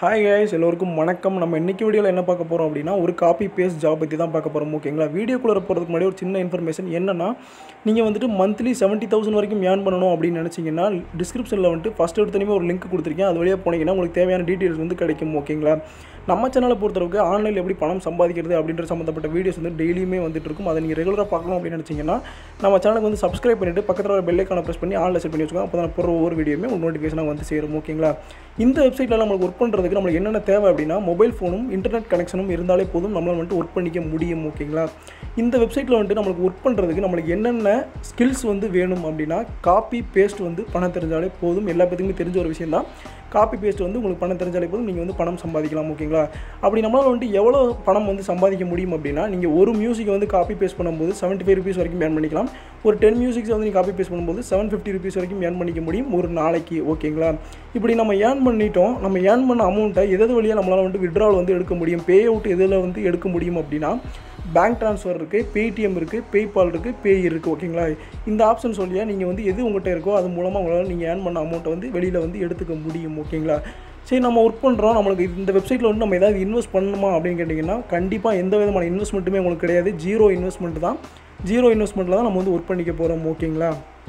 hi guys எல்லோருக்கும் வணக்கம் நம்ம இன்னைக்கு வீடியோவில் என்ன பார்க்க போகிறோம் அப்படின்னா ஒரு காப்பி பேஸ்ட் ஜாப் பற்றி தான் பார்க்க போகிறோம் ஓகேங்களா வீடியோக்குள்ளே போகிறதுக்கு முன்னாடி ஒரு சின்ன இன்ஃபர்மேஷன் என்னன்னா நீங்கள் வந்துட்டு மந்த்லி செவன்ட்டி தௌசண்ட் வரைக்கும் ஏர்ன் பண்ணணும் அப்படின்னு நினச்சிங்கன்னா டிஸ்கிரிப்ஷனில் வந்துட்டு ஃபஸ்ட் எடுத்தனையுமே ஒரு லிங்க் கொடுத்துருக்கேன் அது வழியாக போனீங்கன்னா உங்களுக்கு தேவையான டீட்டெயில்ஸ் வந்து கிடைக்கும் ஓகேங்களா நம்ம சேனலை பொறுத்தளவுக்கு ஆன்லைனில் எப்படி பணம் சம்பாதிக்கிறது அப்படின்ற சம்மந்தப்பட்ட வீடியோஸ் வந்து டெய்லியுமே வந்துட்டு இருக்கும் அதை நீங்கள் ரெகுலராக பார்க்கணும் அப்படின்னு நினச்சிங்கன்னா நம்ம சேனலுக்கு வந்து சப்ஸ்கிரைப் பண்ணிவிட்டு பக்கத்தில் ஒரு பெல்லைக்கான ப்ரெஸ் பண்ணி ஆன்லைன் செட் பண்ணி வச்சுக்கோங்க அப்போ தான் போகிற ஒவ்வொரு வீடியோமே உங்களுக்கு நோட்டிஃபிகேஷனாக வந்து சேரும் ஓகேங்களா இந்த வெப்சைட்டில் நம்மளுக்கு ஒர்க் பண்ணுறதுக்கு நம்மளுக்கு என்னென்ன தேவை அப்படின்னா மொபைல் ஃபோனும் இன்டர்நெட் கனெக்ஷனும் இருந்தாலே போதும் நம்மளால் வந்துட்டு ஒர்க் பண்ணிக்க முடியும் ஓகேங்களா இந்த வெப்சைட்டில் வந்துட்டு நம்மளுக்கு ஒர்க் பண்ணுறதுக்கு நம்மளுக்கு என்னென்ன ஸ்கில்ஸ் வந்து வேணும் அப்படின்னா காப்பி பேஸ்ட் வந்து பணம் தெரிஞ்சாலே போதும் எல்லா பேத்துக்குமே தெரிஞ்ச ஒரு விஷயம் தான் காப்பி பேஸ்ட் வந்து உங்களுக்கு பணம் தெரிஞ்சாலே போதும் நீங்கள் வந்து பணம் சம்பாதிக்கலாம் ஓகேங்களா அப்படி நம்மளால் வந்துட்டு எவ்வளோ பணம் வந்து சம்பாதிக்க முடியும் அப்படின்னா நீங்கள் ஒரு மியூசிக்கை வந்து காப்பி பேஸ்ட் பண்ணும்போது செவன்ட்டி ஃபைவ் ருபீஸ் வரைக்கும் ஏர்ன் பண்ணிக்கலாம் ஒரு டென் மியூசிக்ஸ் வந்து நீங்கள் காப்பி பேஸ்ட் பண்ணும்போது செவன் ஃபிஃப்டி ருபீஸ் வரைக்கும் ஏர்ன் பண்ணிக்க முடியும் ஒரு நாளைக்கு ஓகேங்களா இப்படி நம்ம ஏர்ன் பண்ணிட்டோம் நம்ம ஏர்ன் பண்ண அமௌண்ட்டை எது வழியாக நம்மளால் வந்து விட்ரால் வந்து எடுக்க முடியும் பே அவுட் எதில் வந்து எடுக்க முடியும் அப்படின்னா பேங்க் ட்ரான்ஸ்ஃபர் இருக்குது பேடிஎம் இருக்குது பேபால் இருக்குது பே இருக்குது ஓகேங்களா இந்த ஆப்ஷன் சொல்லியா நீங்கள் வந்து எது உங்கள்கிட்ட இருக்கோ அது மூலமாக உங்களால் நீங்கள் ஏர்ன் பண்ண அமௌண்ட்டை வந்து வெளியில் வந்து எடுத்துக்க முடியும் ஓகேங்களா சரி நம்ம ஒர்க் பண்ணுறோம் நம்மளுக்கு இந்த வெப்சைட்டில் வந்து நம்ம ஏதாவது இன்வெஸ்ட் பண்ணணுமா அப்படின்னு கேட்டிங்கன்னா கண்டிப்பாக எந்த விதமான இன்வெஸ்ட்மெண்ட்டுமே உங்களுக்கு கிடையாது ஜீரோ இன்வெஸ்ட்மெண்ட் தான் ஜீரோ இன்வெஸ்ட்மெண்ட்டில் தான் நம்ம வந்து ஒர்க் பண்ணிக்க போகிறோம் ஓகேங்களா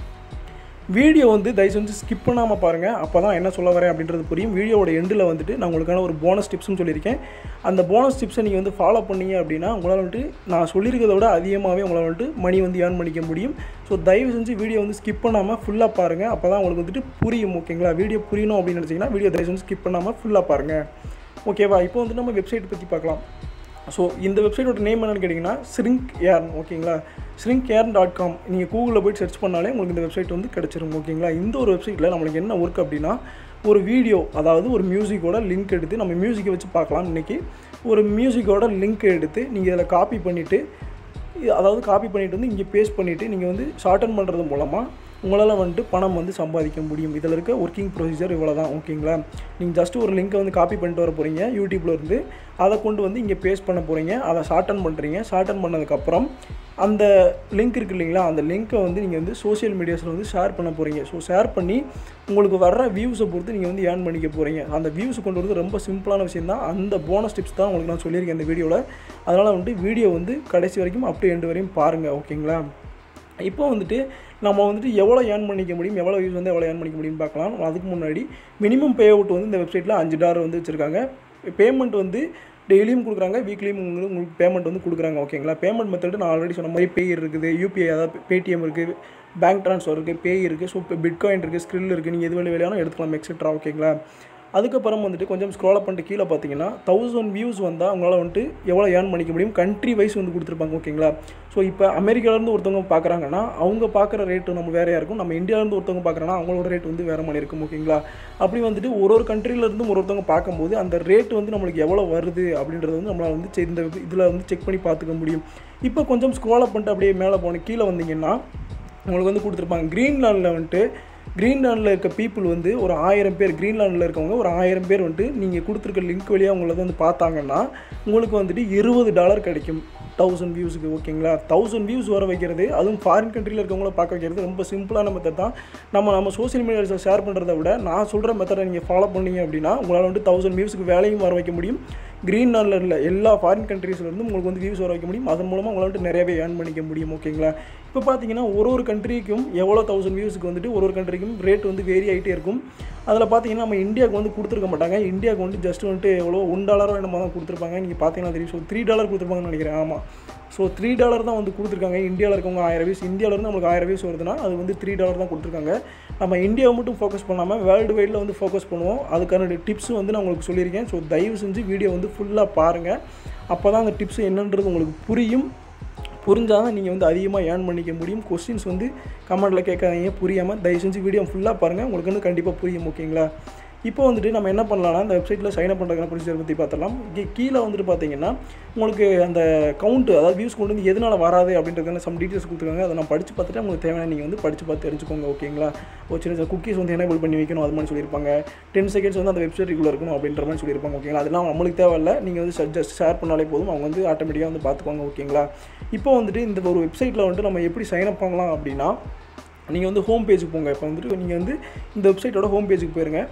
வீடியோ வந்து தயவு செஞ்சு ஸ்கிப் பண்ணாமல் பாருங்கள் அப்போ தான் என்ன சொல்ல வரேன் அப்படின்றது புரியும் வீடியோவோட எண்டில் வந்துட்டு நான் உங்களுக்கான ஒரு போனஸ் டிப்ஸ்னு சொல்லியிருக்கேன் அந்த போனஸ் டிப்ஸை நீங்கள் வந்து ஃபாலோ பண்ணீங்க அப்படின்னா உங்களால் வந்துட்டு நான் சொல்லியிருக்கிறத விட அதிகமாகவே உங்களால் வந்துட்டு மணி வந்து ஏர்ன் பண்ணிக்க முடியும் ஸோ தயவு செஞ்சு வீடியோ வந்து ஸ்கிப் பண்ணாமல் ஃபுல்லாக பாருங்கள் அப்போ தான் உங்களுக்கு வந்துட்டு புரியும் ஓகேங்களா வீடியோ புரியணும் அப்படின்னு நினச்சிங்கன்னா வீடியோ தயவு செஞ்சு ஸ்கிப் பண்ணாமல் ஃபுல்லாக பாருங்கள் ஓகேவா இப்போ வந்து நம்ம வெப்சைட் பற்றி பார்க்கலாம் ஸோ இந்த வெப்சைட்டோட நேம் என்னென்னு கேட்டிங்கன்னா ஸ்ரிங்க் ஏர்ன் ஓகேங்களா ஸ்ரிங்க் ஏர்ன் டாட் காம் நீங்கள் கூகுளில் போய்ட்டு சர்ச் பண்ணாலே உங்களுக்கு இந்த வெப்சைட் வந்து கிடச்சிரும் ஓகேங்களா இந்த ஒரு வெப்சைட்டில் நம்மளுக்கு என்ன ஒர்க் அப்படின்னா ஒரு வீடியோ அதாவது ஒரு மியூசிக்கோட லிங்க் எடுத்து நம்ம மியூசிக்கை வச்சு பார்க்கலாம் இன்றைக்கி ஒரு மியூசிக்கோட லிங்க் எடுத்து நீங்கள் இதில் காப்பி பண்ணிவிட்டு அதாவது காப்பி பண்ணிவிட்டு வந்து இங்கே பேஸ்ட் பண்ணிவிட்டு நீங்கள் வந்து ஷார்டன் பண்ணுறது மூலமாக உங்களால் வந்துட்டு பணம் வந்து சம்பாதிக்க முடியும் இதில் இருக்க ஒர்க்கிங் ப்ரொசீஜர் இவ்வளோ தான் ஓகேங்களா நீங்கள் ஜஸ்ட் ஒரு லிங்க்கை வந்து காப்பி பண்ணிட்டு வர போகிறீங்க யூடியூப்பில் இருந்து அதை கொண்டு வந்து இங்கே பேஸ்ட் பண்ண போகிறீங்க அதை ஷார்டன் பண்ணுறீங்க ஷார்டன் பண்ணதுக்கப்புறம் அந்த லிங்க் இருக்குது இல்லைங்களா அந்த லிங்க்கை வந்து நீங்கள் வந்து சோஷியல் மீடியாஸில் வந்து ஷேர் பண்ண போகிறீங்க ஸோ ஷேர் பண்ணி உங்களுக்கு வர்ற வியூஸை பொறுத்து நீங்கள் வந்து ஏர்ன் பண்ணிக்க போகிறீங்க அந்த வியூஸ் கொண்டு வரது ரொம்ப சிம்பிளான விஷயம் தான் அந்த போனஸ் டிப்ஸ் தான் உங்களுக்கு நான் சொல்லியிருக்கேன் இந்த வீடியோவில் அதனால் வந்துட்டு வீடியோ வந்து கடைசி வரைக்கும் அப்படியே எண்டு வரையும் பாருங்கள் ஓகேங்களா இப்போ வந்துட்டு நம்ம வந்துட்டு எவ்வளோ ஏர்ன் பண்ணிக்க முடியும் எவ்வளோ யூஸ் வந்து எவ்வளோ ஏர்ன் பண்ணிக்க முடியும்னு பார்க்கலாம் அதுக்கு முன்னாடி மினிமம் பே அவுட் வந்து இந்த வெப்சைட்டில் அஞ்சு டாலர் வந்து வச்சுருக்காங்க பேமெண்ட் வந்து டெய்லியும் கொடுக்குறாங்க வீக்லியும் உங்களுக்கு உங்களுக்கு பேமெண்ட் வந்து கொடுக்குறாங்க ஓகேங்களா பேமெண்ட் மெத்தடு நான் ஆல்ரெடி சொன்ன மாதிரி பே இருக்குது யூபிஐ அதாவது பேடிஎம் இருக்குது பேங்க் ட்ரான்ஸ்ஃபர் இருக்குது பே இருக்குது ஸோ இப்போ பிட்காயின் இருக்குது ஸ்க்ரில் இருக்குது நீங்கள் எது வேலை வேலையாலும் எடுத்துக்கலாம் எக்ஸெட்ரா ஓகேங்களா அதுக்கப்புறம் வந்துட்டு கொஞ்சம் ஸ்க்ரோல் பண்ணிட்டு கீழே பார்த்தீங்கன்னா தௌசண்ட் வியூஸ் வந்தால் அவங்களால வந்துட்டு எவ்வளோ ஏர்ன் பண்ணிக்க முடியும் கண்ட்ரி வைஸ் வந்து கொடுத்துருப்பாங்க ஓகேங்களா ஸோ இப்போ அமெரிக்காவிலேருந்து ஒருத்தவங்க பார்க்குறாங்கன்னா அவங்க பார்க்குற ரேட்டு நம்ம வேறையாக இருக்கும் நம்ம இந்தியாவிலேருந்து ஒருத்தவங்க பார்க்குறாங்கன்னா அவங்களோட ரேட் வந்து வேறு மாதிரி இருக்கும் ஓகேங்களா அப்படி வந்துட்டு ஒரு ஒரு கண்ட்ரிலேருந்தும் ஒரு ஒருத்தவங்க பார்க்கும்போது அந்த ரேட் வந்து நம்மளுக்கு எவ்வளோ வருது அப்படின்றது வந்து நம்மளால் வந்து இந்த இதில் வந்து செக் பண்ணி பார்த்துக்க முடியும் இப்போ கொஞ்சம் ஸ்க்ரோல் பண்ணிட்டு அப்படியே மேலே போன கீழே வந்தீங்கன்னா உங்களுக்கு வந்து கொடுத்துருப்பாங்க க்ரீன்லாண்டில் வந்துட்டு க்ரீன்லாண்டில் இருக்க பீப்புள் வந்து ஒரு ஆயிரம் பேர் க்ரீன்லாண்டில் இருக்கவங்க ஒரு ஆயிரம் பேர் வந்துட்டு நீங்கள் கொடுத்துருக்க லிங்க் வழியாக உங்களை வந்து பார்த்தாங்கன்னா உங்களுக்கு வந்துட்டு இருபது டாலர் கிடைக்கும் தௌசண்ட் வியூஸுக்கு ஓகேங்களா தௌசண்ட் வியூஸ் வர வைக்கிறது அதுவும் ஃபாரின் கண்ட்ரியில் இருக்கவங்கள பார்க்க வைக்கிறது ரொம்ப சிம்பிளான மெத்தட் தான் நம்ம நம்ம சோஷியல் மீடியாஸில் ஷேர் பண்ணுறத விட நான் சொல்கிற மெத்தடை நீங்கள் ஃபாலோ பண்ணீங்க அப்படின்னா உங்களால் வந்துட்டு தௌசண்ட் வியூஸுக்கு வேலையும் வர வைக்க முடியும் க்ரீன்லாண்டில் இல்லை எல்லா ஃபாரின் கண்ட்ரீஸ்லேருந்து உங்களுக்கு வந்து வியூஸ் வர வைக்க முடியும் அதன் மூலமாக உங்களால் வந்துட்டு நிறையவே ஏர்ன் பண்ணிக்க முடியும் ஓகேங்களா இப்போ பார்த்தீங்கன்னா ஒரு ஒரு கண்ட்ரிக்கும் எவ்வளோ தௌசண்ட் வியூஸுக்கு வந்துட்டு ஒரு ஒரு கண்ட்ரிக்கும் ரேட் வந்து வேரி ஆகிட்டே இருக்கும் அதில் பார்த்தீங்கன்னா நம்ம இந்தியாவுக்கு வந்து கொடுத்துருக்க மாட்டாங்க இந்தியாவுக்கு வந்து ஜஸ்ட் வந்துட்டு எவ்வளோ ஒன் டாலரோ என்னமோ தான் கொடுத்துருப்பாங்க நீங்கள் பார்த்தீங்கன்னா தெரியும் ஸோ த்ரீ டாலர் கொடுத்துருப்பாங்கன்னு நினைக்கிறேன் ஆமாம் ஸோ த்ரீ டாலர் தான் வந்து கொடுத்துருக்காங்க இந்தியாவில் இருக்கவங்க ஆயிரம் வியூஸ் இந்தியாவிலேருந்து நம்மளுக்கு ஆயிரம் வியூஸ் வருதுன்னா அது வந்து த்ரீ டாலர் தான் கொடுத்துருக்காங்க நம்ம இந்தியாவை மட்டும் ஃபோக்கஸ் பண்ணாமல் வேர்ல்டு வைடில் வந்து ஃபோக்கஸ் பண்ணுவோம் அதுக்கான டிப்ஸும் வந்து நான் உங்களுக்கு சொல்லியிருக்கேன் ஸோ தயவு செஞ்சு வீடியோ வந்து ஃபுல்லாக பாருங்கள் அப்போ தான் அந்த டிப்ஸ் என்னன்றது உங்களுக்கு புரியும் புரிஞ்சால் தான் நீங்கள் வந்து அதிகமாக ஏர்ன் பண்ணிக்க முடியும் கொஸ்டின்ஸ் வந்து கமெண்ட்டில் கேட்காதீங்க புரியாமல் தயவு செஞ்சு வீடியோ ஃபுல்லாக பாருங்கள் உங்களுக்கு வந்து கண்டிப்பாக புரியும் ஓகேங்களா இப்போ வந்துட்டு நம்ம என்ன பண்ணலாம்னா இந்த வெப்சைட்டில் சைன் அப் பண்ணுறதுக்கான ப்ரொசீஜர் பற்றி பார்த்துடலாம் இங்கே கீழே வந்துட்டு பார்த்தீங்கன்னா உங்களுக்கு அந்த கவுண்ட்டு அதாவது வியூஸ் கொண்டு வந்து எதனால் வராது அப்படின்றதுக்கான சம் டீட்டெயில்ஸ் கொடுத்துருக்காங்க அதை நான் படித்து பார்த்துட்டு உங்களுக்கு தேவையான நீங்கள் வந்து படித்து பார்த்து தெரிஞ்சுக்கோங்க ஓகேங்களா ஒரு சின்ன சின்ன குக்கீஸ் வந்து எனேபிள் பண்ணி வைக்கணும் அது மாதிரி சொல்லியிருப்பாங்க டென் செகண்ட்ஸ் வந்து அந்த வெப்சைட்டுக்குள்ளே இருக்கணும் அப்படின்ற மாதிரி சொல்லியிருப்பாங்க ஓகேங்களா அதெல்லாம் நம்மளுக்கு தேவையில்லை நீங்கள் வந்து ஜஸ்ட் ஷேர் பண்ணாலே போதும் அவங்க வந்து ஆட்டோமேட்டிக்காக வந்து பார்த்துக்குவாங்க ஓகேங்களா இப்போ வந்துட்டு இந்த ஒரு வெப்சைட்டில் வந்துட்டு நம்ம எப்படி சைன் அப் பண்ணலாம் அப்படின்னா நீங்கள் வந்து ஹோம் பேஜுக்கு போங்க இப்போ வந்துட்டு நீங்கள் வந்து இந்த வெப்சைட்டோட ஹோம் பேஜுக்கு போயிருங்க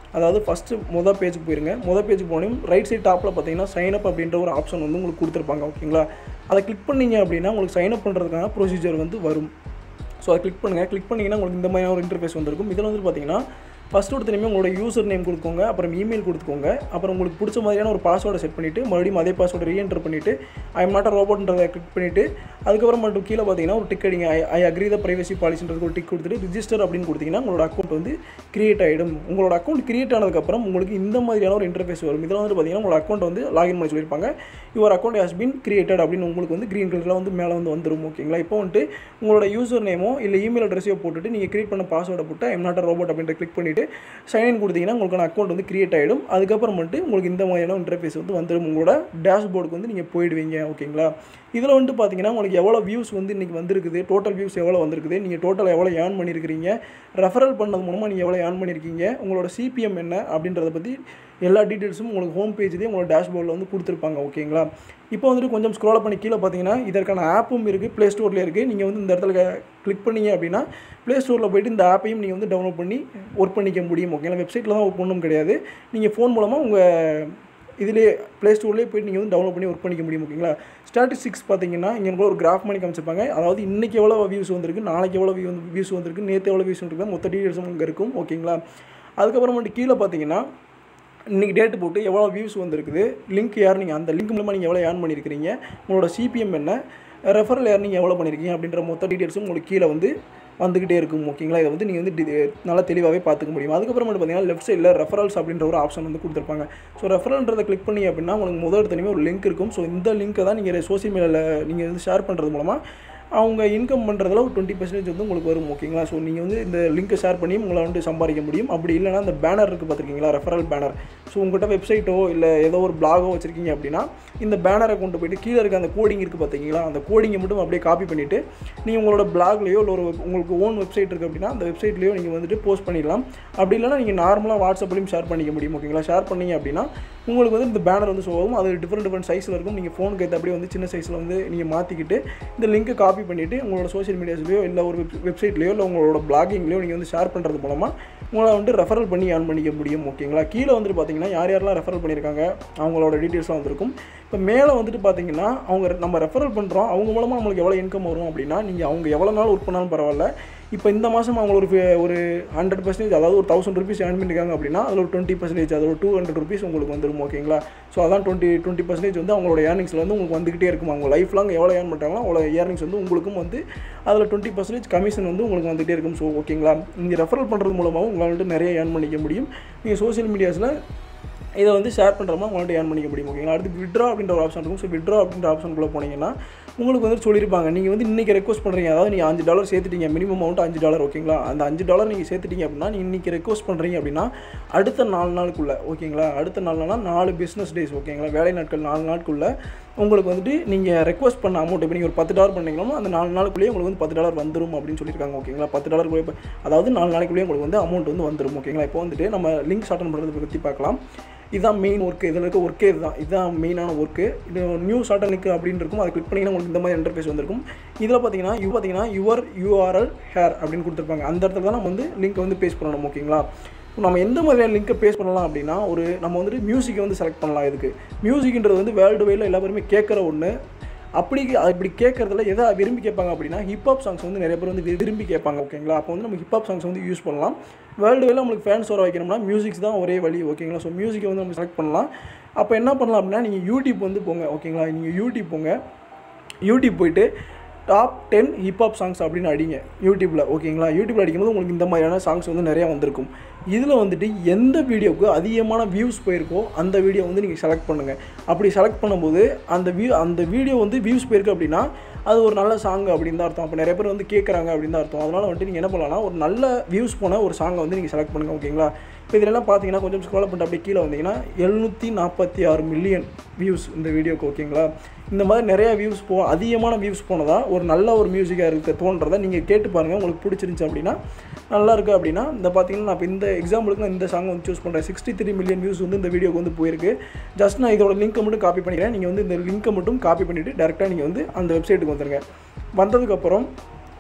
அதாவது ஃபஸ்ட்டு மொதல் பேஜுக்கு போயிருங்க மொதல் பேஜுக்கு போனோம் ரைட் சைட் டாப்பில் பார்த்தீங்கன்னா சைன் அப் அப்படின்ற ஒரு ஆப்ஷன் வந்து உங்களுக்கு கொடுத்துருப்பாங்க ஓகேங்களா அதை கிளிக் பண்ணீங்க அப்படின்னா உங்களுக்கு சைன் அப் பண்ணுறதுக்கான ப்ரொசீஜர் வந்து வரும் ஸோ அதை கிளிக் பண்ணுங்கள் கிளிக் பண்ணிங்கன்னா உங்களுக்கு இந்த மாதிரியான ஒரு இன்டர்ஃபேஸ் வந்திருக்கும் இதில் வந்து பார்த்தீங்கன்னா ஃபஸ்ட் ஒருத்தனையுமே உங்களோட யூசர் நேம் கொடுத்துக்கோங்க அப்புறம் இமெயில் கொடுத்துக்கோங்க அப்புறம் உங்களுக்கு பிடிச்ச மாதிரியான ஒரு பாஸ்வேர்டை செட் பண்ணிவிட்டு மறுபடியும் அதே பாஸ்வேர்டை ரீஎன்டர் பண்ணிவிட்டு ஐ எம் நாட் ரோபோட்ன்றதை கிளிக் பண்ணிவிட்டு அதுக்கப்புறம் மட்டும் கீழே பார்த்தீங்கன்னா ஒரு டிக் அடிங்க ஐ ஐ அக்ரி த ப்ரைவசி பாலிசின்றது ஒரு டிக் கொடுத்துட்டு ரிஜிஸ்டர் அப்படின்னு கொடுத்தீங்கன்னா உங்களோட அக்கௌண்ட் வந்து கிரியேட் ஆகிடும் உங்களோட அக்கௌண்ட் கிரியேட் ஆனதுக்கப்புறம் உங்களுக்கு இந்த மாதிரியான ஒரு இன்டர்ஃபேஸ் வரும் இதில் வந்து பார்த்தீங்கன்னா உங்களோட அக்கௌண்ட் வந்து லாகின் பண்ணி சொல்லியிருப்பாங்க your account has been created அப்படின்னு உங்களுக்கு வந்து க்ரீன் கலரில் வந்து மேலே வந்து வந்துடும் ஓகேங்களா இப்போ வந்துட்டு உங்களோட யூசர் நேமோ இல்லை இமெயில் அட்ரஸையோ போட்டுட்டு நீங்கள் கிரியேட் பண்ண பாஸ்வேர்டை போட்டு ஐம் நாட் ரோபோட் அப்படின்ற கிளிக் பண்ணிவிட்டு சைன் கொடுத்தீங்கன்னா உங்களுக்கான அக்கௌண்ட் வந்து கிரியேட் ஆகிடும் அதுக்கப்புறம் வந்துட்டு உங்களுக்கு இந்த மாதிரியான இன்டர்ஃபேஸ் வந்து வந்துடும் உங்களோட டேஷ்போர்டுக்கு வந்து நீங்கள் போயிடுவீங்க ஓகேங்களா இதில் வந்துட்டு பார்த்தீங்கன்னா உங்களுக்கு எவ்வளோ வியூஸ் வந்து இன்றைக்கி வந்திருக்குது டோட்டல் வியூஸ் எவ்வளோ வந்திருக்குது நீங்கள் டோட்டல் எவ்வளோ ஏர்ன் பண்ணியிருக்கிறீங்க ரெஃபரல் பண்ணது மூலமாக நீங்கள் எவ்வளோ ஏர்ன் பண்ணியிருக்கீங்க உங்களோட சிபிஎம் என்ன அப்படின்றத பற்றி எல்லா டீட்டெயில்ஸும் உங்களுக்கு ஹோம் பேஜ்லேயே உங்களோட டேஷ்போர்டில் வந்து கொடுத்துருப்பாங்க ஓகேங்களா இப்போ வந்துட்டு கொஞ்சம் ஸ்க்ரோல் பண்ணி கீழே பார்த்தீங்கன்னா இதற்கான ஆப்பும் இருக்குது ப்ளே ஸ்டோர்லேயே இருக்குது நீங்கள் வந்து இந்த இடத்துல கிளிக் பண்ணீங்க அப்படின்னா ப்ளே ஸ்டோரில் போயிட்டு இந்த ஆப்பையும் நீங்கள் வந்து டவுன்லோட் பண்ணி ஒர்க் பண்ணிக்க முடியும் ஓகேங்களா வெப்சைட்டில் தான் ஒர்க் பண்ணணும் கிடையாது நீங்கள் ஃபோன் மூலமாக உங்கள் இதிலே ப்ளே ஸ்டோர்லேயே போயிட்டு நீங்கள் வந்து டவுன்லோட் பண்ணி ஒர்க் பண்ணிக்க முடியும் ஓகேங்களா ஸ்டாட்டிஸ்டிக்ஸ் பார்த்தீங்கன்னா இங்கே கூட ஒரு கிராஃப் பண்ணி காமிச்சிருப்பாங்க அதாவது இன்றைக்கி எவ்வளோ வியூஸ் வந்திருக்கு நாளைக்கு எவ்வளோ வியூ வியூஸ் வந்திருக்கு நேற்று எவ்வளோ வியூஸ் வந்திருக்கு மொத்த டீட்டெயில்ஸும் இங்கே இருக்கும் ஓகேங்களா அதுக்கப்புறம் மட்டும் கீழே பார்த்தீங்கன்னா இன்றைக்கி டேட்டு போட்டு எவ்வளோ வியூஸ் வந்திருக்குது லிங்க் யார் நீங்கள் அந்த லிங்க் மூலமாக நீங்கள் எவ்வளோ ஏர்ன் பண்ணியிருக்கிறீங்க உங்களோட சிபிஎம் என்ன ரெஃபரல் யார் நீங்கள் எவ்வளோ பண்ணியிருக்கீங்க அப்படின்ற மொத்த டீட்டெயில்ஸும் உங்களுக்கு கீழே வந்து வந்துக்கிட்டே இருக்கும் ஓகேங்களா இதை வந்து நீங்கள் வந்து டி- நல்லா தெளிவாகவே பார்த்துக்க முடியும் அதுக்கப்புறம் மட்டும் பார்த்தீங்கன்னா லெஃப்ட் சைடில் ரெஃபரல்ஸ் அப்படின்ற ஒரு ஆப்ஷன் வந்து கொடுத்துருப்பாங்க ஸோ ரெஃபரல்ன்றதை கிளிக் பண்ணி அப்படின்னா உங்களுக்கு முதல் தனிமே ஒரு லிங்க் இருக்கும் ஸோ இந்த லிங்க்கை தான் நீங்கள் சோசியல் மீடியாவில் நீங்கள் வந்து ஷேர் பண்ணுறது மூலமாக அவங்க இன்கம் பண்ணுறதுல ஒரு டுவெண்ட்டி பர்சன்டேஜ் வந்து உங்களுக்கு வரும் ஓகேங்களா ஸோ நீங்கள் வந்து இந்த லிங்க்கை ஷேர் பண்ணி உங்களை வந்து சம்பாதிக்க முடியும் அப்படி இல்லைனா இந்த பேனர் இருக்குது பார்த்துருக்கீங்களா ரெஃபரல் பேனர் ஸோ உங்கள்கிட்ட வெப்சைட்டோ இல்லை ஏதோ ஒரு பிளாகோ வச்சுருக்கீங்க அப்படின்னா இந்த பேனரை கொண்டு போயிட்டு கீழே இருக்க அந்த கோடிங் இருக்குது பார்த்தீங்களா அந்த கோடிங்கை மட்டும் அப்படியே காப்பி பண்ணிவிட்டு நீங்கள் உங்களோட பிளாக்லேயோ இல்லை ஒரு உங்களுக்கு ஓன் வெப்சைட் இருக்குது அப்படின்னா அந்த வெப்சைட்லேயோ நீங்கள் வந்துட்டு போஸ்ட் பண்ணிடலாம் அப்படி இல்லைனா நீங்கள் நார்மலாக வாட்ஸ்அப்லையும் ஷேர் பண்ணிக்க முடியும் ஓகேங்களா ஷேர் பண்ணீங்க அப்படின்னா உங்களுக்கு வந்து இந்த பேனர் வந்து ஷோ ஆகும் அது டிஃப்ரெண்ட் டிஃப்ரெண்ட் சைஸில் இருக்கும் நீங்கள் ஃபோனுக்கு ஏற்ற அப்படியே வந்து சின்ன சைஸில் வந்து நீங்கள் மாற்றிக்கிட்டு இந்த லிங்க்கை காப்பி பண்ணிவிட்டு உங்களோட சோஷியல் மீடியாஸ்லையோ இல்லை ஒரு வெப் வெப்சைட்லையோ இல்லை உங்களோட பிளாகிங்லையோ நீங்கள் வந்து ஷேர் பண்ணுறது மூலமாக உங்களை வந்து ரெஃபரல் பண்ணி ஏர்ன் பண்ணிக்க முடியும் ஓகேங்களா கீழே வந்துட்டு பார்த்தீங்கன்னா யார் யாரெல்லாம் ரெஃபரல் பண்ணியிருக்காங்க அவங்களோட டீட்டெயில்ஸ்லாம் வந்திருக்கும் இப்போ மேலே வந்துட்டு பார்த்தீங்கன்னா அவங்க நம்ம ரெஃபரல் பண்ணுறோம் அவங்க மூலமாக நம்மளுக்கு எவ்வளோ இன்கம் வரும் அப்படின்னா நீங்கள் அவங்க எவ்வளோ நாள் ஒர்க் பண்ணாலும் பரவாயில்ல இப்போ இந்த மாதம் அவங்க ஒரு fi- ஒரு ஹண்ட்ரட் பர்சன்டேஜ் அதாவது ஒரு தௌசண்ட் ருபீஸ் ஏர்ன் பண்ணியிருக்காங்க அப்படின்னா அதில் ஒரு டுவெண்ட்டி பர்சன்டேஜ் அது ஒரு டூ ஹண்ட்ரட் ருபீஸ் உங்களுக்கு வந்துடும் ஓகேங்களா ஸோ அதான் டுவெண்ட்டி டுவெண்ட்டி பர்சன்டேஜ் வந்து அவங்களோட ஏர்னிங்ஸில் வந்து உங்களுக்கு வந்துக்கிட்டே இருக்கும் அவங்க லைஃப் லாங் எவ்வளோ ஏர்ன் பண்ணுறாங்களோ அவ்வளோ ஏர்னிங்ஸ் வந்து உங்களுக்கும் வந்து அதில் டுவெண்ட்டி பர்சன்டேஜ் கமிஷன் வந்து உங்களுக்கு வந்துகிட்டே இருக்கும் ஸோ ஓகேங்களா நீங்கள் ரெஃபரல் பண்ணுறது மூலமாகவும் உங்களால் வந்துட்டு நிறைய ஏர்ன் பண்ணிக்க முடியும் நீங்கள் சோஷியல் மீடியாஸில் இதை வந்து ஷேர் பண்ணுறமா உங்கள்கிட்ட ஏர்ன் பண்ணிக்க முடியும் ஓகேங்களா அடுத்து விட்ரா அப்படின்ற ஒரு ஆப்ஷன் இருக்கும் ஸோ விட்ரா அப்படின்ற ஆப்ஷனுக்குள்ளே போனீங்கன்னா உங்களுக்கு வந்து சொல்லியிருப்பாங்க நீங்கள் வந்து இன்றைக்கி ரெக்வஸ்ட் பண்ணுறீங்க அதாவது நீங்கள் அஞ்சு டாலர் சேர்த்துட்டீங்க மினிமம் அமௌண்ட் அஞ்சு டாலர் ஓகேங்களா அந்த அஞ்சு டாலர் நீங்கள் சேர்த்துட்டீங்க அப்படின்னா நீங்கள் இன்றைக்கி ரெக்வஸ்ட் பண்ணுறீங்க அப்படின்னா அடுத்த நாலு நாளுக்குள்ளே ஓகேங்களா அடுத்த நாலு நாள்னா நாலு பிஸ்னஸ் டேஸ் ஓகேங்களா வேலை நாட்கள் நாலு நாட்குள்ளே உங்களுக்கு வந்துட்டு நீங்கள் ரெக்வஸ்ட் பண்ண அமௌண்ட் இப்போ நீங்கள் ஒரு பத்து டாலர் பண்ணீங்கன்னா அந்த நாலு நாளுக்குள்ளேயே உங்களுக்கு வந்து பத்து டாலர் வந்துடும் அப்படின்னு சொல்லியிருக்காங்க ஓகேங்களா பத்து டாலர் அதாவது நாலு நாளைக்குள்ளேயே உங்களுக்கு வந்து அமௌண்ட் வந்து வந்துடும் ஓகேங்களா இப்போ வந்துட்டு நம்ம லிங்க் ஷார்டன் பண்ணுறதை பற்றி பார்க்கலாம் இதுதான் மெயின் ஒர்க்கு இதில் இருக்க ஒர்க்கே இதுதான் இதுதான் மெயினான ஒர்க்கு இது நியூ ஷார்ட் லிங்க் அப்படின்னு இருக்கும் அதை கிளிக் பண்ணிங்கன்னா உங்களுக்கு இந்த மாதிரி இன்டர்ஃபேஸ் வந்திருக்கும் இதில் பார்த்தீங்கன்னா இது பார்த்தீங்கன்னா யுவர் யூஆர்எல் ஹேர் அப்படின்னு கொடுத்துருப்பாங்க அந்த இடத்துல தான் நம்ம வந்து லிங்க்கை வந்து பேஸ்ட் பண்ணணும் ஓகேங்களா இப்போ நம்ம எந்த மாதிரியான லிங்க்கை பேஸ்ட் பண்ணலாம் அப்படின்னா ஒரு நம்ம வந்துட்டு மியூசிக்கை வந்து செலக்ட் பண்ணலாம் இதுக்கு மியூசிக்ன்றது வந்து வேர்ல்டு வைடில் எல்லா பேருமே கேட்குற ஒன்று அப்படி அப்படி கேட்குறதுல எதை விரும்பி கேட்பாங்க அப்படின்னா ஹிப்ஹாப் சாங்ஸ் வந்து நிறைய பேர் வந்து வி- விரும்பி கேட்பாங்க ஓகேங்களா அப்போ வந்து நம்ம ஹிப்ஹாப் சாங்ஸ் வந்து யூஸ் பண்ணலாம் வேர்ல்டு வைடில் நம்மளுக்கு ஃபேன்ஸ் வர வைக்கணும்னா மியூசிக்ஸ் தான் ஒரே வழி ஓகேங்களா ஸோ மியூசிக்கை வந்து நம்ம செலக்ட் பண்ணலாம் அப்போ என்ன பண்ணலாம் அப்படின்னா நீங்கள் யூடியூப் வந்து போங்க ஓகேங்களா நீங்கள் யூடியூப் போங்க யூடியூப் போயிட்டு டாப் டென் ஹிப்ஹாப் சாங்ஸ் அப்படின்னு அடிங்க யூடியூப்பில் ஓகேங்களா யூடியூப்பில் அடிக்கும்போது உங்களுக்கு இந்த மாதிரியான சாங்ஸ் வந்து நிறையா வந்திருக்கும் இதில் வந்துட்டு எந்த வீடியோவுக்கு அதிகமான வியூஸ் போயிருக்கோ அந்த வீடியோ வந்து நீங்கள் செலக்ட் பண்ணுங்கள் அப்படி செலக்ட் பண்ணும்போது அந்த வியூ அந்த வீடியோ வந்து வியூஸ் போயிருக்கு அப்படின்னா அது ஒரு நல்ல சாங் அப்படின்னு தான் அர்த்தம் அப்போ நிறைய பேர் வந்து கேட்குறாங்க அப்படின்னு தான் அர்த்தம் அதனால் வந்துட்டு நீங்கள் என்ன பண்ணலாம்னா ஒரு நல்ல வியூஸ் போன ஒரு சாங்கை வந்து நீங்கள் செலக்ட் பண்ணுங்கள் ஓகேங்களா இப்போ இதெல்லாம் பார்த்தீங்கன்னா கொஞ்சம் ஸ்க்ரோல் பண்ணிட்டு அப்படியே கீழே வந்தீங்கன்னா எழுநூற்றி நாற்பத்தி ஆறு மில்லியன் வியூஸ் இந்த வீடியோக்கு ஓகேங்களா இந்த மாதிரி நிறைய வியூஸ் போ அதிகமான வியூஸ் போனதா ஒரு நல்ல ஒரு மியூசிக்காக இருக்க தோன்றதை நீங்கள் கேட்டு பாருங்கள் உங்களுக்கு பிடிச்சிருந்துச்சு அப்படின்னா நல்லா இருக்குது அப்படின்னா இந்த பார்த்தீங்கன்னா நான் இப்போ இந்த எக்ஸாம்பிளுக்கு நான் இந்த சாங் வந்து சூஸ் பண்ணுறேன் சிக்ஸ்டி த்ரீ மில்லியன் வியூஸ் வந்து இந்த வீடியோக்கு வந்து போயிருக்கு ஜஸ்ட் நான் இதோட லிங்க்கை மட்டும் காப்பி பண்ணிக்கிறேன் நீங்கள் வந்து இந்த லிங்க்கை மட்டும் காப்பி பண்ணிவிட்டு டேரெக்டாக நீங்கள் வந்து அந்த வெப்சைட்டுக்கு வந்துருங்க வந்ததுக்கப்புறம்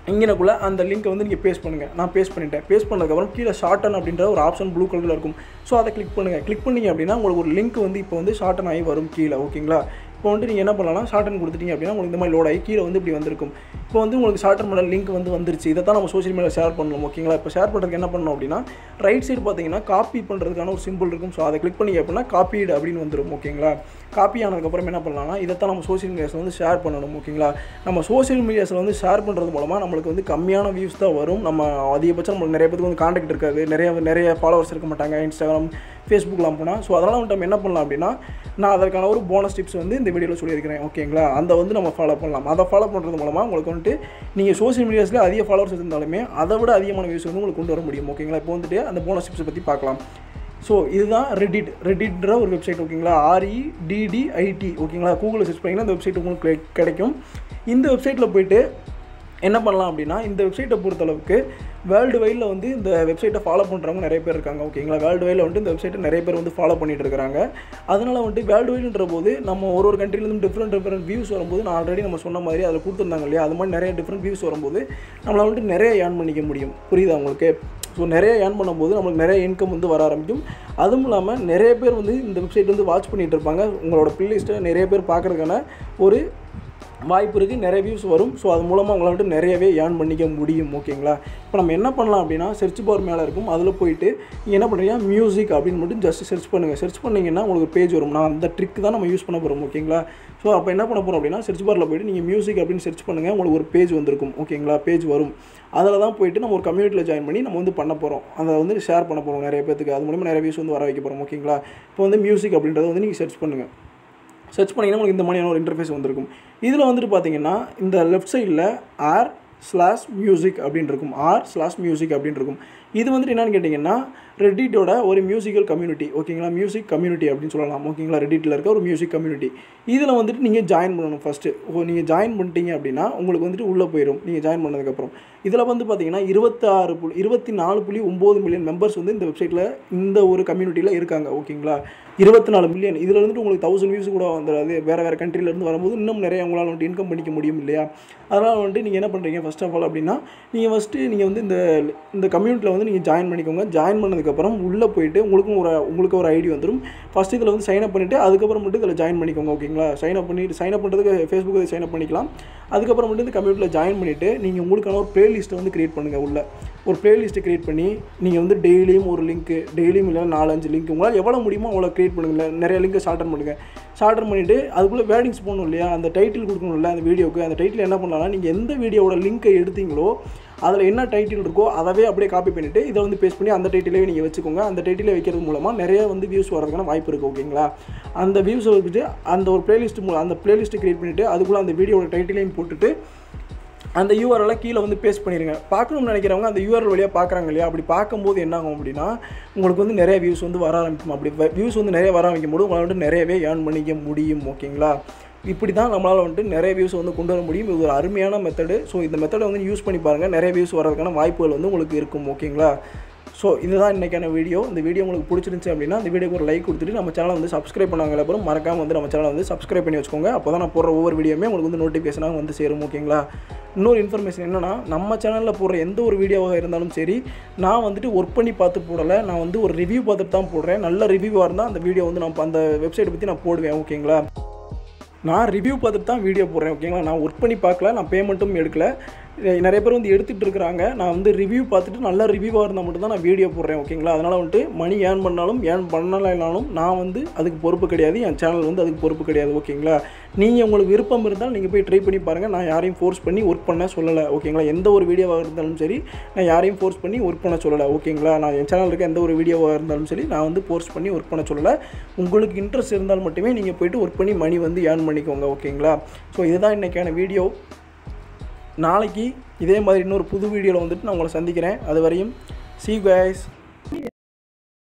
இங்கனக்குள்ளே அந்த லிங்க்கை வந்து நீங்கள் பேஸ்ட் பண்ணுங்கள் நான் பேஸ்ட் பண்ணிட்டேன் பேஸ்ட் பண்ணதுக்கப்புறம் கீழே ஷார்டன் அப்படின்ற ஒரு ஆப்ஷன் ப்ளூ கலரில் இருக்கும் ஸோ அதை கிளிக் பண்ணுங்கள் கிளிக் பண்ணீங்க அப்படின்னா உங்களுக்கு ஒரு லிங்க் வந்து இப்போ வந்து ஷார்டன் ஆகி வரும் கீழே ஓகேங்களா இப்போ வந்து நீங்கள் என்ன பண்ணலாம் ஷார்டன் கொடுத்துட்டீங்க அப்படின்னா உங்களுக்கு இந்த மாதிரி லோட் ஆகி கீழே வந்து இப்படி வந்திருக்கும் இப்போ வந்து உங்களுக்கு ஷார்டன் பண்ண லிங்க் வந்து வந்துருச்சு இதை தான் நம்ம சோஷியல் மீடியா ஷேர் பண்ணணும் ஓகேங்களா இப்போ ஷேர் பண்ணுறதுக்கு என்ன பண்ணணும் அப்படின்னா ரைட் சைடு பார்த்தீங்கன்னா காப்பி பண்ணுறதுக்கான ஒரு சிம்பிள் இருக்கும் ஸோ அதை கிளிக் பண்ணீங்க அப்படின்னா காப்பீடு அப்படின்னு வந்துடும் ஓகேங்களா காப்பி ஆனதுக்கப்புறம் என்ன பண்ணலாம்னா இதை தான் நம்ம சோஷியல் மீடியாஸில் வந்து ஷேர் பண்ணணும் ஓகேங்களா நம்ம சோஷியல் மீடியாஸில் வந்து ஷேர் பண்ணுறது மூலமாக நம்மளுக்கு வந்து கம்மியான வியூஸ் தான் வரும் நம்ம அதிகபட்சம் நம்மளுக்கு நிறைய பேருக்கு வந்து காண்டாக்ட் இருக்காது நிறைய நிறைய ஃபாலோவர்ஸ் இருக்க மாட்டாங்க இன்ஸ்டாகிராம் ஃபேஸ்புக்லாம் போனால் ஸோ அதனால் வந்து நம்ம என்ன பண்ணலாம் அப்படின்னா நான் அதற்கான ஒரு போனஸ் டிப்ஸ் வந்து இந்த வீடியோவில் சொல்லியிருக்கிறேன் ஓகேங்களா அதை வந்து நம்ம ஃபாலோ பண்ணலாம் அதை ஃபாலோ பண்ணுறது மூலமாக உங்களுக்கு வந்துட்டு நீங்கள் சோஷியல் மீடியாஸில் அதிக ஃபாலோவர்ஸ் இருந்தாலுமே அதை விட அதிகமான வியூஸ் வந்து உங்களுக்கு கொண்டு வர முடியும் ஓகேங்களா இப்போ வந்துட்டு அந்த போனஸ் டிப்ஸை பற்றி பார்க்கலாம் ஸோ இதுதான் ரெடிட் ரெடிட்ன்ற ஒரு வெப்சைட் ஓகேங்களா ஆர்இடிடிஐடி ஓகேங்களா கூகுளில் சர்ச் பண்ணிங்கன்னா இந்த வெப்சைட் உங்களுக்கு கிடை- கிடைக்கும் இந்த வெப்சைட்டில் போயிட்டு என்ன பண்ணலாம் அப்படின்னா இந்த வெப்சைட்டை பொறுத்தளவுக்கு வேர்ல்டு வைடில் வந்து இந்த வெப்சைட்டை ஃபாலோ பண்ணுறவங்க நிறைய பேர் இருக்காங்க ஓகேங்களா வேர்ல்டு வைடில் வந்துட்டு இந்த வெப்சைட்டை நிறைய பேர் வந்து ஃபாலோ பண்ணிட்டு இருக்காங்க அதனால் வந்துட்டு வேர்ல்டு வைடுன்ற போது நம்ம ஒரு ஒரு கண்ட்ரிலேருந்து டிஃப்ரெண்ட் டிஃப்ரெண்ட் வியூஸ் வரும்போது நான் ஆல்ரெடி நம்ம சொன்ன மாதிரி அதில் கொடுத்துருந்தாங்க இல்லையா அது மாதிரி நிறைய டிஃப்ரெண்ட் வியூஸ் வரும்போது நம்மளால் வந்துட்டு நிறைய ஏர்ன் பண்ணிக்க முடியும் புரியுதா உங்களுக்கு ஸோ நிறைய ஏர்ன் பண்ணும்போது நம்மளுக்கு நிறைய இன்கம் வந்து வர ஆரம்பிக்கும் அதுவும் இல்லாமல் நிறைய பேர் வந்து இந்த வெப்சைட் வந்து வாட்ச் பண்ணிட்டு இருப்பாங்க உங்களோட பிளேலிஸ்ட்டை நிறைய பேர் பார்க்குறதுக்கான ஒரு வாய்ப்பு இருக்குது நிறைய வியூஸ் வரும் ஸோ அது மூலமாக உங்களை வந்துட்டு நிறையவே ஏர்ன் பண்ணிக்க முடியும் ஓகேங்களா இப்போ நம்ம என்ன பண்ணலாம் அப்படின்னா செர்ச் பார் மேலே இருக்கும் அதில் போயிட்டு நீங்கள் என்ன பண்ணுறீங்க மியூசிக் அப்படின்னு மட்டும் ஜஸ்ட் செர்ச் பண்ணுங்கள் செர்ச் பண்ணிங்கன்னா உங்களுக்கு பேஜ் வரும் நான் அந்த ட்ரிக் தான் நம்ம யூஸ் பண்ண போகிறோம் ஓகேங்களா ஸோ அப்போ என்ன பண்ண போகிறோம் அப்படின்னா செர்ச் பாரில் போயிட்டு நீங்கள் மியூசிக் அப்படின்னு செர்ச் பண்ணுங்கள் உங்களுக்கு ஒரு பேஜ் வந்திருக்கும் ஓகேங்களா பேஜ் வரும் அதில் தான் போயிட்டு நம்ம ஒரு கம்யூனிட்டியில் ஜாயின் பண்ணி நம்ம வந்து பண்ண போகிறோம் அதை வந்து ஷேர் பண்ண போகிறோம் நிறைய பேத்துக்கு அது மூலமாக நிறைய வியூஸ் வந்து வர வைக்க போகிறோம் ஓகேங்களா இப்போ வந்து மியூசிக் அப்படின்றத வந்து நீங்கள் செர்ச் பண்ணுங்கள் சர்ச் பண்ணிங்கன்னா உங்களுக்கு இந்த மாதிரியான ஒரு இன்டர்ஃபேஸ் வந்திருக்கும் இதில் வந்துட்டு பார்த்தீங்கன்னா இந்த லெஃப்ட் சைடில் ஆர் ஸ்லாஷ் மியூசிக் அப்படின்னு இருக்கும் ஆர் ஸ்லாஷ் மியூசிக் அப்படின்னு இருக்கும் இது வந்துட்டு என்னன்னு கேட்டிங்கன்னா ரெடிட்டோட ஒரு மியூசிக்கல் கம்யூனிட்டி ஓகேங்களா மியூசிக் கம்யூனிட்டி அப்படின்னு சொல்லலாம் ஓகேங்களா ரெடிட்டில் இருக்க ஒரு மியூசிக் கம்யூனிட்டி இதில் வந்துட்டு நீங்கள் ஜாயின் பண்ணணும் ஃபஸ்ட்டு ஓ நீங்கள் ஜாயின் பண்ணிட்டீங்க அப்படின்னா உங்களுக்கு வந்துட்டு உள்ளே போயிடும் நீங்கள் ஜாயின் பண்ணதுக்கப்புறம் இதில் வந்து பார்த்தீங்கன்னா இருபத்தாறு புள்ளி இருபத்தி நாலு புள்ளி ஒம்பது மில்லியன் மெம்பர்ஸ் வந்து இந்த வெப்சைட்டில் இந்த ஒரு கம்யூனிட்டியில் இருக்காங்க ஓகேங்களா இருபத்தி நாலு மில்லியன் இதில் வந்துட்டு உங்களுக்கு தௌசண்ட் வியூஸ் கூட வந்துடாது வேறு வேறு கண்ட்ரிலேருந்து வரும்போது இன்னும் நிறைய உங்களால் வந்துட்டு இன்கம் பண்ணிக்க முடியும் இல்லையா அதனால் வந்துட்டு நீங்கள் என்ன பண்ணுறீங்க ஃபர்ஸ்ட் ஆஃப் ஆல் அப்படின்னா நீங்கள் ஃபஸ்ட்டு நீங்கள் வந்து இந்த இந்த கம்யூனிட்டியில் வந்து நீங்கள் ஜாயின் பண்ணிக்கோங்க ஜாயின் பண்ணதுக்கப்புறம் உள்ளே போயிட்டு உங்களுக்கும் ஒரு உங்களுக்கு ஒரு ஐடி வந்துடும் ஃபஸ்ட் இதில் வந்து சைன் அப் பண்ணிவிட்டு அதுக்கப்புறம் மட்டும் இதில் ஜாயின் பண்ணிக்கோங்க ஓகேங்களா சைன் அப் பண்ணிட்டு சைன் அப் பண்ணுறதுக்கு ஃபேஸ்புக்கில் சைன் அப் பண்ணிக்கலாம் அதுக்கப்புறம் மட்டும் இந்த கம்யூனிட்டியில் ஜாயின் பண்ணிவிட்டு நீங்கள் உங்களுக்கான ஒரு ப்ளேலிஸ்ட்டை வந்து க்ரியேட் பண்ணுங்கள் உள்ள ஒரு ப்ளேலிஸ்ட்டை க்ரியேட் பண்ணி நீங்கள் வந்து டெய்லியும் ஒரு லிங்க்கு டெய்லியும் இல்லைனா நாலஞ்சு லிங்க் உங்களால் எவ்வளோ முடியுமோ அவ்வளோ க்ரியேட் பண்ணுங்கள் நிறைய லிங்க்கை ஷார்டன் பண்ணுங்கள் ஷார்டன் பண்ணிவிட்டு அதுக்குள்ளே வேர்டிங்ஸ் போடணும் இல்லையா அந்த டைட்டில் கொடுக்கணும்ல அந்த வீடியோக்கு அந்த டைட்டில் என்ன பண்ணலாம்னா நீங்கள் எந்த வீடியோவோட லிங்க்கை எடுத்தீங்களோ அதில் என்ன டைட்டில் இருக்கோ அதவே அப்படியே காப்பி பண்ணிவிட்டு இதை வந்து பேஸ்ட் பண்ணி அந்த டைட்டிலே நீங்கள் வச்சுக்கோங்க அந்த டைட்டிலே வைக்கிறது மூலமாக நிறைய வந்து வியூஸ் வரதுக்கான வாய்ப்பு இருக்குது ஓகேங்களா அந்த வியூஸை வச்சுட்டு அந்த ஒரு பிளேலிஸ்ட் மூலம் அந்த பிளேலிஸ்ட்டு க்ரியேட் பண்ணிவிட்டு அதுக்குள்ளே அந்த வீடியோட டைட்டிலையும் போட்டுட்டு அந்த URL கீழே வந்து பேஸ்ட் பண்ணிடுங்க பார்க்கணும்னு நினைக்கிறவங்க அந்த URL வழியாக பார்க்குறாங்க இல்லையா அப்படி பார்க்கும்போது என்ன ஆகும் அப்படின்னா உங்களுக்கு வந்து நிறைய வியூஸ் வந்து வர ஆரம்பிக்கும் அப்படி வியூஸ் வந்து நிறைய வர ஆரம்பிக்கும் போது உங்களால் வந்துட்டு நிறையவே ஏர்ன் பண்ணிக்க முடியும் ஓகேங்களா இப்படி தான் நம்மளால் வந்துட்டு நிறைய வியூஸ் வந்து கொண்டு வர முடியும் இது ஒரு அருமையான மெத்தடு ஸோ இந்த மெத்தடை வந்து யூஸ் பண்ணி பாருங்கள் நிறைய வியூஸ் வரதுக்கான வாய்ப்புகள் வந்து உங்களுக்கு இருக்கும் ஓகேங்களா ஸோ இதுதான் இன்றைக்கான வீடியோ இந்த வீடியோ உங்களுக்கு பிடிச்சிருந்துச்சு அப்படின்னா இந்த வீடியோக்கு ஒரு லைக் கொடுத்துட்டு நம்ம சேனலை வந்து சப்ஸ்கிரைப் பண்ணாங்க அப்புறம் மறக்காம வந்து நம்ம சேனலை வந்து சப்ஸ்கிரைப் பண்ணி வச்சுக்கோங்க அப்போ தான் நான் போடுற ஒவ்வொரு வீடியோமே உங்களுக்கு வந்து நோட்டிஃபிகேஷனாக வந்து சேரும் ஓகேங்களா இன்னொரு இன்ஃபர்மேஷன் என்னன்னா நம்ம சேனலில் போடுற எந்த ஒரு வீடியோவாக இருந்தாலும் சரி நான் வந்துட்டு ஒர்க் பண்ணி பார்த்து போடலை நான் வந்து ஒரு ரிவ்யூ பார்த்துட்டு தான் போடுறேன் நல்ல ரிவ்யூவாக இருந்தால் அந்த வீடியோ வந்து நான் அந்த வெப்சைட்டை பற்றி நான் போடுவேன் ஓகேங்களா நான் ரிவ்யூ பார்த்துட்டு தான் வீடியோ போடுறேன் ஓகேங்களா நான் ஒர்க் பண்ணி பார்க்கல நான் பேமெண்ட்டும் எடுக்கல எ- நிறைய பேர் வந்து எடுத்துகிட்டு இருக்கிறாங்க நான் வந்து ரிவ்யூ பார்த்துட்டு நல்ல ரிவ்யூவாக இருந்தால் மட்டும் தான் நான் வீடியோ போடுறேன் ஓகேங்களா அதனால் வந்துட்டு மணி ஏர்ன் பண்ணாலும் ஏர்ன் பண்ணலைனாலும் நான் வந்து அதுக்கு பொறுப்பு கிடையாது என் சேனல் வந்து அதுக்கு பொறுப்பு கிடையாது ஓகேங்களா நீங்கள் உங்களுக்கு விருப்பம் இருந்தால் நீங்கள் போய் ட்ரை பண்ணி பாருங்கள் நான் யாரையும் ஃபோர்ஸ் பண்ணி ஒர்க் பண்ண சொல்லலை ஓகேங்களா எந்த ஒரு வீடியோவாக இருந்தாலும் சரி நான் யாரையும் ஃபோர்ஸ் பண்ணி ஒர்க் பண்ண சொல்லலை ஓகேங்களா நான் என் சேனல் இருக்க எந்த ஒரு வீடியோவாக இருந்தாலும் சரி நான் வந்து ஃபோர்ஸ் பண்ணி ஒர்க் பண்ண சொல்லலை உங்களுக்கு இன்ட்ரெஸ்ட் இருந்தால் மட்டுமே நீங்கள் போயிட்டு ஒர்க் பண்ணி மணி வந்து ஏர்ன் பண்ணிக்கோங்க ஓகேங்களா ஸோ இதுதான் இன்றைக்கான வீடியோ நாளைக்கு இதே மாதிரி இன்னொரு புது வீடியோவில் வந்துட்டு நான் உங்களை சந்திக்கிறேன் அது வரையும் see you guys